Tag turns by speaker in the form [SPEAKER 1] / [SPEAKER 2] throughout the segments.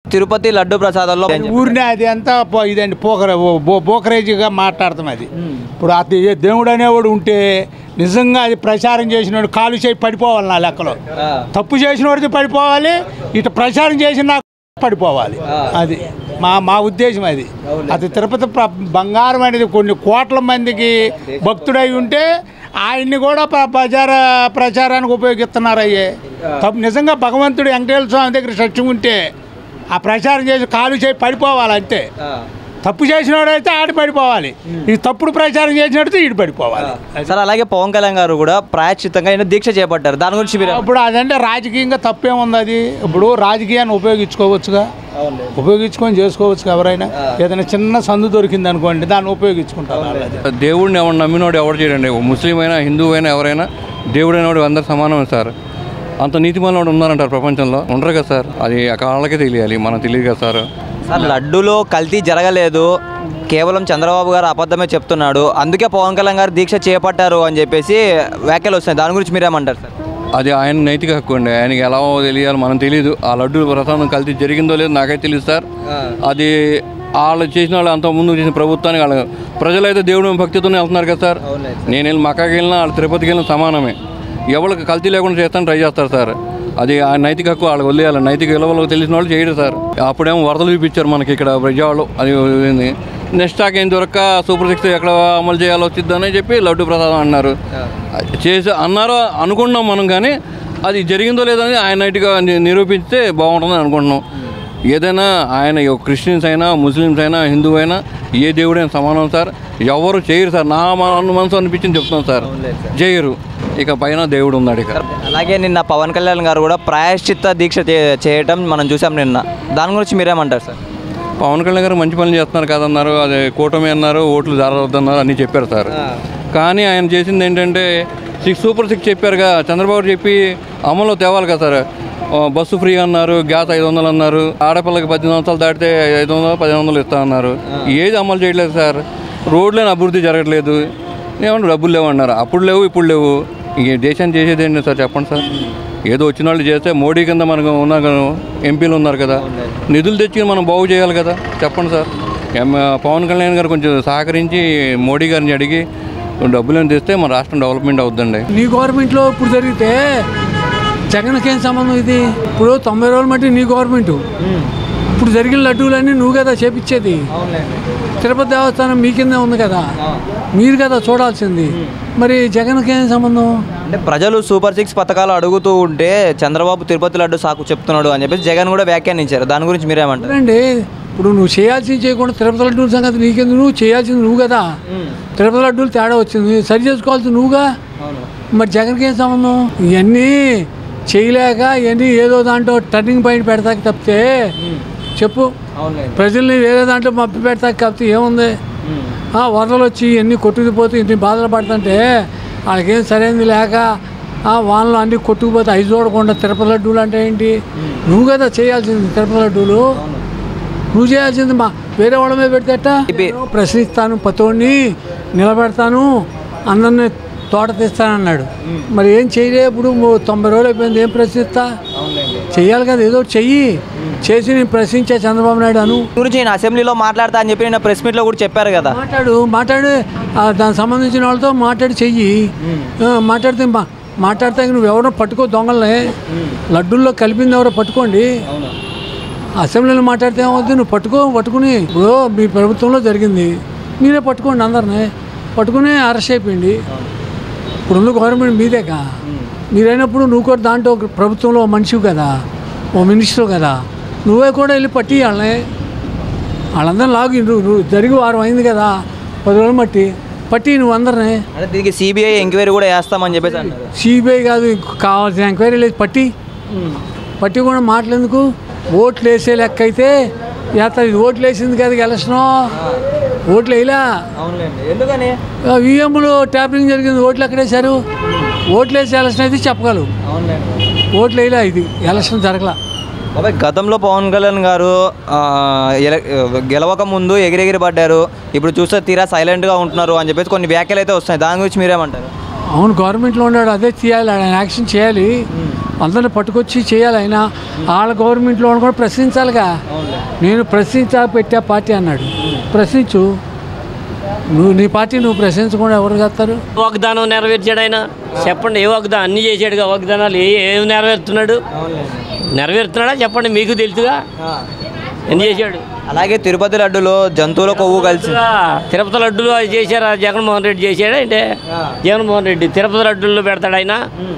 [SPEAKER 1] తిరుపతి లడ్డు ప్రసాదాల్లో
[SPEAKER 2] ఊరినే అది అంతా పో- ఇదండి పోకర బో- బోకరేజీగా మాట్లాడతాం అది ఇప్పుడు ఆ దే- దేవుడు అనేవాడు ఉంటే నిజంగా అది ప్రచారం చేసినోడు కాలు చేయి పడిపోవాలి నా లెక్కలో తప్పు చేసినోడిది పడిపోవాలి ఇటు ప్రచారం చేసిన నాకు పడిపోవాలి అది మా మా ఉద్దేశం అది అది తిరుపతి ప్ర- బంగారం అనేది కొన్ని కోట్ల మందికి భక్తుడై ఉంటే ఆయన్ని కూడా ప్ర- ప్రచార ప్రచారానికి ఉపయోగిస్తున్నారు అయ్యే తప్పు నిజంగా భగవంతుడు వెంకటేశ్వర స్వామి దగ్గర సత్యం ఉంటే ఆ ప్రచారం చేసి కాలు చేయి పడిపోవాలి అంతే తప్పు చేసినోడైతే ఆడి పడిపోవాలి ఈ తప్పుడు ప్రచారం చేసినట్టు ఈడు పడిపోవాలి
[SPEAKER 1] సార్ అలాగే పవన్ కళ్యాణ్ గారు కూడా ప్రాయశ్చిత్తంగా ఆయన దీక్ష చేపట్టారు దాని గురించి మీరు
[SPEAKER 2] ఇప్పుడు అదంటే రాజకీయంగా తప్పేముంది అది ఇప్పుడు రాజకీయాన్ని ఉపయోగించుకోవచ్చుగా ఉపయోగించుకొని చేసుకోవచ్చు ఎవరైనా ఏదైనా చిన్న సందు దొరికింది అనుకోండి దాన్ని ఉపయోగించుకుంటారు వాళ్ళు అది.
[SPEAKER 3] దేవుడిని ఎవరు నమ్మినోడు ఎవరు చేయడండి ముస్లిం అయినా హిందువు అయినా ఎవరైనా దేవుడు అనేవాడు అందరు సమానమే సార్ అంత నీతిమాలోడు ఉన్నారంటారు ప్రపంచంలో ఉండరు కదా సార్ అది ఆ కాళ్ళకే తెలియాలి మనకు తెలియదు కదా సార్
[SPEAKER 1] సార్ లడ్డూలో కల్తీ జరగలేదు కేవలం చంద్రబాబు గారు అబద్ధమే చెప్తున్నాడు అందుకే పవన్ కళ్యాణ్ గారు దీక్ష చేపట్టారు అని చెప్పేసి వ్యాఖ్యలు వస్తున్నాయి దాని గురించి మీరేమంటారు సార్
[SPEAKER 3] అది ఆయన నైతిక హక్కు అండి ఆయనకి ఎలా తెలియాలి మనం తెలియదు ఆ లడ్డు ప్రసాదం కల్తీ జరిగిందో లేదో నాకైతే తెలియదు సార్ అది వాళ్ళు చేసిన వాళ్ళు అంత ముందు చేసిన ప్రభుత్వానికి వాళ్ళు ప్రజలైతే దేవుడు భక్తితోనే వెళ్తున్నారు కదా సార్ నేను వెళ్ళి మక్కాకి వెళ్ళినా వాళ్ళు తిరుపతికి వెళ్ళిన సమానమే ఎవరికి కల్తీ లేకుండా చేస్తాను ట్రై చేస్తారు సార్ అది ఆ నైతిక హక్కు వాళ్ళకి వదిలేయాలి నైతిక విలువలకు తెలిసిన వాళ్ళు చేయడు సార్ అప్పుడేమో వరదలు చూపించారు మనకి ఇక్కడ విజయవాడలో అది ఏంది. నెక్స్ట్ స్టాక్ ఏం దొరక్క సూపర్ సిక్స్ ఎక్కడ అమలు చేయాలో వచ్చిద్దని చెప్పి లడ్డు ప్రసాదం అన్నారు చేసి అన్నారో అనుకున్నాం మనం కానీ అది జరిగిందో లేదో అని ఆయన నైట్గా నిరూపిస్తే బాగుంటుందని అనుకుంటున్నాం ఏదైనా ఆయన ఒక క్రిస్టియన్స్ అయినా ముస్లిమ్స్ అయినా హిందూ అయినా ఏ దేవుడైనా సమానం సార్ ఎవరు చేయరు సార్ నా మన మనసు అనిపించింది చెప్తున్నాం సార్ చేయరు ఇక పైన దేవుడు ఉన్నాడు ఇక
[SPEAKER 1] అలాగే నిన్న పవన్ కళ్యాణ్ గారు కూడా ప్రాయశ్చిత్త దీక్ష చే- చేయటం మనం చూసాం నిన్న దాని గురించి మీరేమంటారు సార్
[SPEAKER 3] పవన్ కళ్యాణ్ గారు మంచి పనులు చేస్తున్నారు కదన్నారు అది కూటమి అన్నారు ఓట్లు జరగవద్దన్నారు అన్నీ చెప్పారు సార్ కానీ ఆయన చేసింది ఏంటంటే సిక్స్ సూపర్ సిక్స్ చెప్పారుగా చంద్రబాబు చెప్పి అమల్లో తేవాలి కదా సార్ ఆ, బస్సు ఫ్రీ అన్నారు గ్యాస్ ఐదు వందలు అన్నారు ఆడపిల్లకి పద్దెనిమిది సంవత్సరాలు దాటితే ఐదు వందలు పదిహేను వందలు ఇస్తా అన్నారు ఏది అమలు చేయట్లేదు సార్ రోడ్లేని అభివృద్ధి జరగట్లేదు ఏమన్నా డబ్బులు లేవు అన్నారు అప్పుడు లేవు ఇప్పుడు లేవు ఇంక దేశాన్ని చేసేది ఏంటి సార్ చెప్పండి సార్ ఏదో వచ్చిన వాళ్ళు చేస్తే మోడీ కింద మనకు ఉన్న ఎంపీలు ఉన్నారు కదా నిధులు తెచ్చి మనం బాగు చేయాలి కదా చెప్పండి సార్ ఎం- పవన్ కళ్యాణ్ గారు కొంచెం సహకరించి మోడీ గారిని అడిగి డబ్బులను తెస్తే మన రాష్ట్రం డెవలప్మెంట్ అవుతుందండి
[SPEAKER 4] నీ గవర్నమెంట్లో ఇప్పుడు జరిగితే జగన్కి ఏం సంబంధం ఇది ఇప్పుడు తొంభై రోజులు మట్టి నీ గవర్నమెంట్ ఇప్పుడు జరిగిన లడ్డూలన్నీ నువ్వు కదా చేపించేది తిరుపతి దేవస్థానం మీ కిందే ఉంది కదా మీరు కదా చూడాల్సింది మరి జగన్కి ఏం సంబంధం
[SPEAKER 1] అంటే ప్రజలు సూపర్ సిక్స్ పథకాలు అడుగుతూ ఉంటే చంద్రబాబు తిరుపతి లడ్డు సాకు చెప్తున్నాడు అని చెప్పేసి జగన్ కూడా వ్యాఖ్యానించారు దాని గురించి మీరేమంటారు
[SPEAKER 4] అండి ఇప్పుడు నువ్వు చేయాల్సింది చేయకుండా తిరుపతి లడ్డూల సంగతి నీకెందుకు నువ్వు చేయాల్సింది నువ్వు కదా తిరుపతి లడ్డూలు తేడా వచ్చింది సరి చేసుకోవాల్సింది నువ్వుగా మరి జగన్కి ఏం సంబంధం ఇవన్నీ చేయలేక ఇవన్నీ ఏదో దాంట్లో టర్నింగ్ పాయింట్ పెడతాకి తప్పితే చెప్పు ప్రజల్ని వేరే దాంట్లో మప్పి పెడతాకి తప్పితే ఏముంది ఆ, వరదలు వచ్చి ఎన్ని కొట్టుకుపోతే ఇన్ని బాధలు పడుతుంటే వాళ్ళకేం సరైనది లేక ఆ, వానలు అన్ని కొట్టుకుపోతే ఐదు చూడకుండా తిరుపతి లడ్డూలు అంటే ఏంటి నువ్వు కదా చేయాల్సింది తిరుపతి లడ్డూలు నువ్వు చేయాల్సింది మా వేరే వాళ్ళ మీద పెడితేట ప్రశ్నిస్తాను పతోడిని నిలబెడతాను అందరిని తోట తీస్తానన్నాడు మరి ఏం చేయలే ఇప్పుడు మూ- తొంభై రోజులు అయిపోయింది ఏం ప్రశ్నిస్తా చెయ్యాలి కదా ఏదో ఒకటి చెయ్యి చేసి నేను ప్రశ్నించే చంద్రబాబు నాయుడు అను
[SPEAKER 1] దీని గురించి నేను అసెంబ్లీలో మాట్లాడతా అని చెప్పి నేను ప్రెస్ మీట్లో కూడా చెప్పారు కదా
[SPEAKER 4] మాట్లాడు మాట్లాడు ఆ, దానికి సంబంధించిన వాళ్ళతో మాట్లాడి చెయ్యి ఆ, మాట్లాడితే మా మాట్లాడితే ఇంక నువ్వు ఎవరో పట్టుకో దొంగల్ని లడ్డూల్లో కలిపింది ఎవరో పట్టుకోండి అసెంబ్లీలో మాట్లాడితే ఏమవుతుంది నువ్వు పట్టుకో పట్టుకుని ఇప్పుడు మీ ప్రభుత్వంలో జరిగింది మీరే పట్టుకోండి అందరిని పట్టుకుని అరెస్ట్ అయిపోయింది ఇప్పుడున్న గవర్నమెంట్ మీదేగా మీరైనప్పుడు నువ్వు కూడా దాంట్లో ఒక ప్రభుత్వంలో ఓ మనిషివి కదా ఓ మినిస్టర్ కదా నువ్వే కూడా వెళ్ళి పట్టి వాళ్ళని వాళ్ళందరూ లాగి నువ్వు నువ్వు జరిగి వారం అయింది కదా పది రోజులు మట్టి పట్టి నువ్వు అందరిని
[SPEAKER 1] అంటే దీనికి సిబిఐ ఎంక్వైరీ కూడా వేస్తామని చెప్పేసి అన్నారు
[SPEAKER 4] సిబిఐ కాదు ఇంకో కావాల్సిన ఎంక్వైరీ లేదు పట్టి పట్టి కూడా మాటలెందుకు ఓట్లు వేసే లెక్క అయితే యాత్ర ఇది ఓట్లు వేసింది కదా ఎలక్షను ఓట్లు వేయలా
[SPEAKER 1] అవునులేండి ఎందుకని
[SPEAKER 4] ఈఎంలు ట్యాపింగ్ జరిగింది ఓట్లు ఎక్కడేశారు ఓట్లు వేసే ఎలక్షన్ అయితే చెప్పగలవు
[SPEAKER 1] అవునులేండి
[SPEAKER 4] ఓట్లు వేయలే ఇది ఎలక్షన్ జరగల
[SPEAKER 1] బాబాయ్ గతంలో పవన్ కళ్యాణ్ గారు ఆ, ఎల- గెలవక ముందు ఎగిరెగిరి పడ్డారు ఇప్పుడు చూస్తే తీరా సైలెంట్గా ఉంటున్నారు అని చెప్పేసి కొన్ని వ్యాఖ్యలు అయితే వస్తున్నాయి దాని గురించి మీరేమంటారు
[SPEAKER 4] అవును గవర్నమెంట్లో ఉన్నాడు అదే చేయాలి ఆయన యాక్షన్ చేయాలి అందరిని పట్టుకొచ్చి చేయాలి ఆయన వాళ్ళ గవర్నమెంట్లో వాళ్ళు కూడా ప్రశ్నించాలిగా నేను ప్రశ్నించా పెట్టా పార్టీ అన్నాడు ప్రశ్నించు నువ్వు నీ పార్టీ నువ్వు ప్రశ్నించకుండా ఎవరు చేస్తారు
[SPEAKER 5] వాగ్దానం నెరవేర్చాడు ఆయన చెప్పండి ఏ వాగ్దానం అన్ని చేసాడుగా వాగ్దానాలు ఏ ఏం నెరవేరుతున్నాడు నెరవేరుతున్నాడా చెప్పండి మీకు తెలుసుగా ఎన్ని చేశాడు
[SPEAKER 1] అలాగే తిరుపతి లడ్డులో జంతువుల కొవ్వు కలిసి
[SPEAKER 5] ఆ, తిరుపతి లడ్డులు అది చేశారా జగన్మోహన్ రెడ్డి చేశాడా అంటే జగన్మోహన్ రెడ్డి తిరుపతి లడ్డుల్లో పెడతాడు ఆయన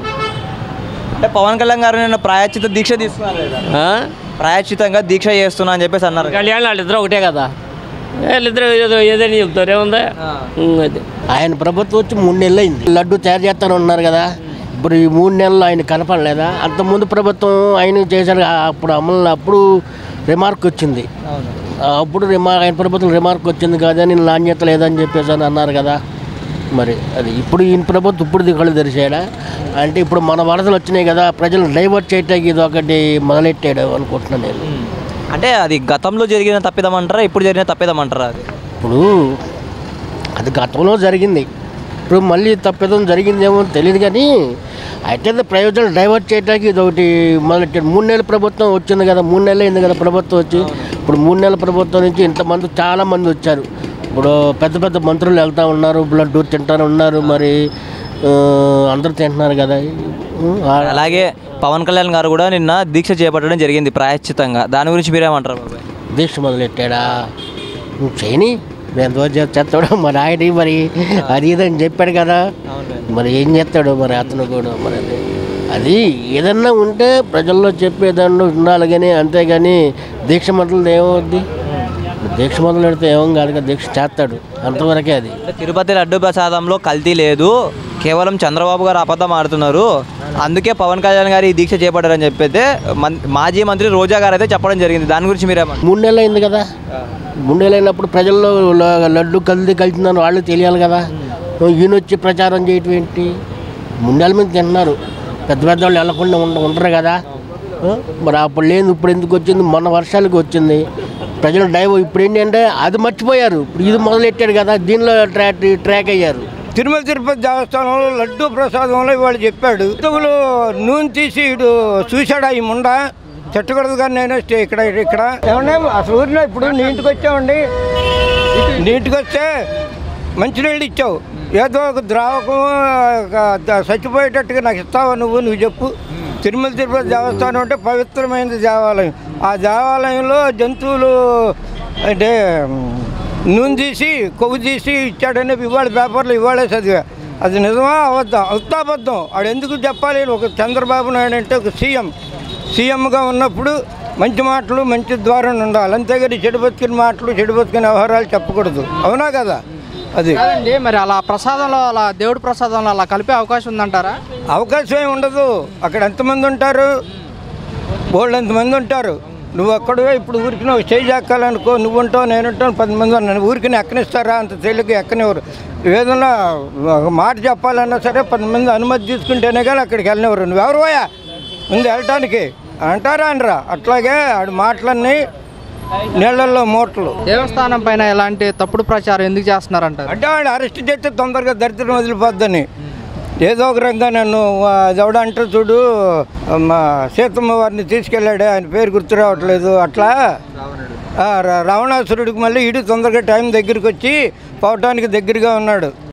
[SPEAKER 1] అంటే పవన్ కళ్యాణ్ గారు నిన్న ప్రాయశ్చిత దీక్ష తీసుకున్నారు కదా
[SPEAKER 5] ఆ?
[SPEAKER 1] ప్రాయశ్చితంగా దీక్ష చేస్తున్నా అని చెప్పేసి అన్నారు
[SPEAKER 5] కళ్యాణ్ వాళ్ళిద్దరు ఒకటే కదా వీళ్ళిద్దరు ఏదో ఏదని చెప్తారు ఏముంది ఉం, అది
[SPEAKER 6] ఆయన ప్రభుత్వం వచ్చి మూడు నెలలు అయింది లడ్డు తయారు చేస్తాను ఉన్నారు కదా ఇప్పుడు ఈ మూడు నెలలు ఆయన కనపడలేదా అంతకుముందు ప్రభుత్వం ఆయన చేశారు ఆ- అప్పుడు అమలు అప్పుడు రిమార్క్ వచ్చింది ఆ, అప్పుడు రిమార్క్ ఆయన ప్రభుత్వం రిమార్క్ వచ్చింది కదా నేను నాణ్యత లేదని చెప్పేసి అని అన్నారు కదా మరి అది ఇప్పుడు ఈయన ప్రభుత్వం ఇప్పుడు కళ్ళు తెరిచాడా అంటే ఇప్పుడు మన వరదలు వచ్చినాయి కదా ప్రజలు డైవర్ట్ చేయటానికి ఇది ఒకటి మొదలెట్టాడు అనుకుంటున్నాను నేను
[SPEAKER 1] అంటే అది గతంలో జరిగిన తప్పిదమంటారా ఇప్పుడు జరిగిన తప్పిదమంటారా అది
[SPEAKER 6] ఇప్పుడు అది గతంలో జరిగింది ఇప్పుడు మళ్ళీ తప్పిదం జరిగిందేమో తెలియదు కానీ అయితే అది ప్రయోజనాలు డైవర్ట్ చేయడానికి ఇది ఒకటి మొదలెట్టాడు మూడు నెలల ప్రభుత్వం వచ్చింది కదా మూడు నెలలు అయింది కదా ప్రభుత్వం వచ్చి ఇప్పుడు మూడు నెలల ప్రభుత్వం నుంచి ఇంతమంది చాలా మంది వచ్చారు ఇప్పుడు పెద్ద పెద్ద మంత్రులు వెళ్తూ ఉన్నారు బ్లడ్ తింటారు ఉన్నారు మరి ఆ, అందరూ తింటున్నారు కదా ఆ-
[SPEAKER 1] అలాగే పవన్ కళ్యాణ్ గారు కూడా నిన్న దీక్ష చేపట్టడం జరిగింది ప్రాయశ్చితంగా దాని గురించి మీరేమంటారు బాబాయ్
[SPEAKER 6] దీక్ష మొదలెట్టాడా నువ్వు చేయని నేను రోజు చేస్తాడు మరి ఆయన మరి అది ఇది అని చెప్పాడు కదా మరి ఏం చేస్తాడు మరి అతను కూడా మరి అది అది ఏదన్నా ఉంటే ప్రజల్లో చెప్పేదాన్ని ఉండాలి కానీ అంతేగాని దీక్ష మొదలు ఏమవుద్ది దీక్ష మొదలు పెడితే ఏమో కాదు కదా దీక్ష చేస్తాడు అంతవరకే అది
[SPEAKER 1] అంటే తిరుపతి లడ్డు ప్రసాదంలో కల్తీ లేదు కేవలం చంద్రబాబు గారు అబద్ధం ఆడుతున్నారు అందుకే పవన్ కళ్యాణ్ గారు ఈ దీక్ష చేపట్టారని చెప్పైతే మన్- మాజీ మంత్రి రోజా గారు అయితే చెప్పడం జరిగింది దాని గురించి మీరేమంటారు
[SPEAKER 6] మూడు నెలలు అయింది కదా మూడు నెలలు అయినప్పుడు ప్రజల్లో ల- లడ్డు కలిది కలిసిందని వాళ్ళు తెలియాలి కదా ఈయన వచ్చి ప్రచారం చేయటం ఏంటి మూడు నెలల మీద తింటున్నారు పెద్ద పెద్ద వాళ్ళు వెళ్ళకుండా ఉండ ఉండరు కదా ఆ? మరి అప్పుడు లేదు ఇప్పుడు ఎందుకు వచ్చింది మొన్న వర్షాలకు వచ్చింది ప్రజలు డైవ్ ఇప్పుడు ఏంటంటే అది మర్చిపోయారు ఇప్పుడు ఇది మొదలెట్టాడు కదా దీనిలో ట్రాక్ ట్రాక్ అయ్యారు
[SPEAKER 7] తిరుమల తిరుపతి దేవస్థానంలో లడ్డు ప్రసాదంలో ఇవాళ చెప్పాడు హిందువులు నూనె తీసి ఇడు చూశాడా ఈ ముండ చెట్టకూడదు కానీ నేను స్టే ఇక్కడ ఇక్కడ ఏమన్నా అసలు ఊరిలో ఇప్పుడు నీ ఇంటికి వచ్చామండి నీ ఇంటికి వస్తే మంచినీళ్ళు ఇచ్చావు ఏదో ఒక ద్రావకం ఒక ద- చచ్చిపోయేటట్టుగా నాకు ఇస్తావా నువ్వు నువ్వు చెప్పు తిరుమల తిరుపతి దేవస్థానం అంటే పవిత్రమైనది దేవాలయం ఆ దేవాలయంలో జంతువులు అంటే నూనె తీసి కొవ్వు తీసి ఇచ్చాడని ఇవాళ పేపర్లో ఇవాళే చదివా అది నిజమా అవద్దాం అవుతాబద్ధం ఆడు ఎందుకు చెప్పాలి ఒక చంద్రబాబు నాయుడు అంటే ఒక సీఎం సీఎంగా ఉన్నప్పుడు మంచి మాటలు మంచి ద్వారం ఉండాలి అంతేగాని చెడు బతికిన మాటలు చెడు బతికిన వ్యవహారాలు చెప్పకూడదు అవునా కదా అది
[SPEAKER 8] కాదండి మరి అలా ప్రసాదంలో అలా దేవుడి ప్రసాదంలో అలా కలిపే అవకాశం ఉందంటారా
[SPEAKER 7] అవకాశం ఏమి ఉండదు అక్కడ ఎంతమంది ఉంటారు బోళ్ళు ఎంతమంది ఉంటారు నువ్వు అక్కడే ఇప్పుడు ఊరికి నువ్వు స్టేజ్ ఎక్కాలనుకో నువ్వు ఉంటావు నేను ఉంటాను పది మంది ఉన్నాను ఊరికి ఎక్కనిస్తారా అంత తేలిక ఎక్కనివ్వరు ఏదన్నా ఒక మాట చెప్పాలన్నా సరే పది మంది అనుమతి తీసుకుంటేనే కానీ అక్కడికి వెళ్ళనివ్వరు నువ్వు ఎవరు పోయా ముందు వెళ్ళటానికి అంటారా అనరా అట్లాగే ఆడు మాటలన్నీ నీళ్ళల్లో మూటలు
[SPEAKER 8] దేవస్థానం పైన ఎలాంటి తప్పుడు ప్రచారం ఎందుకు చేస్తున్నారంటారు
[SPEAKER 7] అంటే వాడు అరెస్ట్ చేస్తే తొందరగా దరిద్రం వదిలిపోద్దని ఏదో ఒక రంగా నన్ను ఆ, ఎవడ అంటే చూడు మా సీతమ్మ వారిని తీసుకెళ్ళాడు ఆయన పేరు గుర్తు రావట్లేదు అట్లా ఆ, రా- రావణాసురుడికి మళ్ళీ ఇటు తొందరగా టైం దగ్గరికి వచ్చి పోవటానికి దగ్గరగా ఉన్నాడు